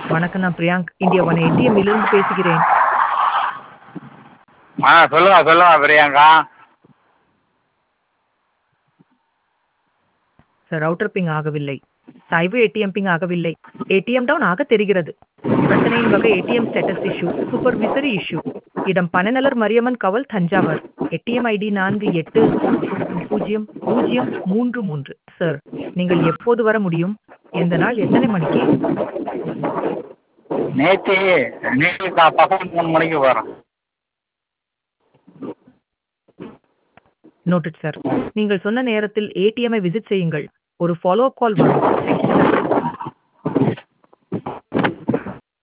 வணக்கம் நான் பிரியாங்க் India one ATM இலிருந்து பேசுகிறேன் ஆ சொல்லுங்க சொல்லுங்க பிரியங்கா சார் ரவுட்டர் பிங் ஆகவில்லை சாய்வு ஏடிஎம் பிங் ஆகவில்லை ஏடிஎம் டவுன் ஆக தெரிகிறது பிரச்சனையின் வகை ATM status issue supervisory issue இடம் பனநலர் மரியம்மன் கவல் தஞ்சாவூர் ஏடிஎம் ஐடி நான்கு எட்டு பூஜ்ஜியம் பூஜ்ஜியம் மூன்று மூன்று சார் நீங்கள் எப்போது வர முடியும் எந்த நாள் எத்தனை மணிக்கு நேற்று நேற்று நான் பசங்க மூணு மணிக்கு வரேன் நோட்டட் சார் நீங்கள் சொன்ன நேரத்தில் ஏடிஎம்ஐ விசிட் செய்யுங்கள் ஒரு ஃபாலோ அப் கால் வரும்